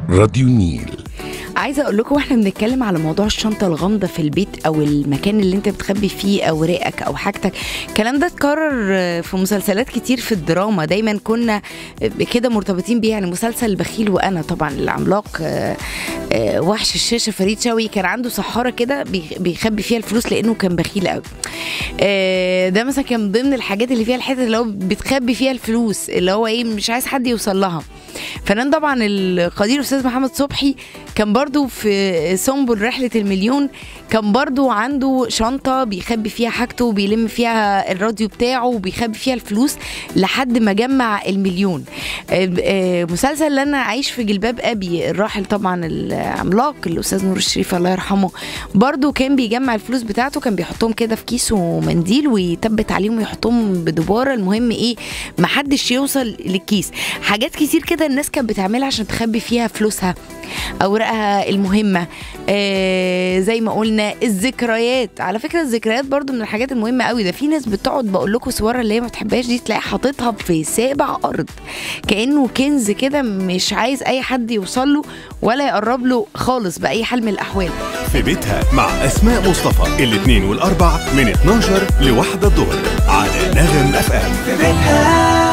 راديو نيل عايزه اقول لكم واحنا بنتكلم على موضوع الشنطه الغامضه في البيت او المكان اللي انت بتخبي فيه اوراقك او حاجتك الكلام ده اتكرر في مسلسلات كتير في الدراما دايما كنا كده مرتبطين بيه يعني مسلسل البخيل وانا طبعا العملاق آه، آه، وحش الشاشه فريد شوقي كان عنده سحاره كده بيخ- بيخبي فيها الفلوس لانه كان بخيل قوي آه، ده مثلا كان من ضمن الحاجات اللي فيها الحته اللي هو بتخبي فيها الفلوس اللي هو ايه مش عايز حد يوصل لها فنان طبعا القدير الاستاذ محمد صبحي كان برضو في سنبل رحله المليون كان برضو عنده شنطه بيخبي فيها حاجته وبيلم فيها الراديو بتاعه وبيخبي فيها الفلوس لحد ما جمع المليون آه، آه، مسلسل لنا عايش في جلباب ابي الراحل طبعا العملاق الاستاذ نور الشريف الله يرحمه برضو كان بيجمع الفلوس بتاعته كان بيحطهم كده في كيس ومنديل ويثبت عليهم ويحطهم بدباره المهم ايه محدش يوصل للكيس حاجات كتير كده الناس كانت بتعملها عشان تخبي فيها فلوسها اوراقها المهمه آه زي ما قلنا الذكريات على فكره الذكريات برضو من الحاجات المهمه قوي ده في ناس بتقعد بقول لكم صورها اللي هي ما بتحبهاش دي تلاقي حاططها في سابع ارض كانه كنز كده مش عايز اي حد يوصل له ولا يقرب له خالص باي حال من الاحوال في بيتها مع أسماء مصطفى الاثنين والأربع من 12 لواحدة الظهر على نغم أف أم في بيتها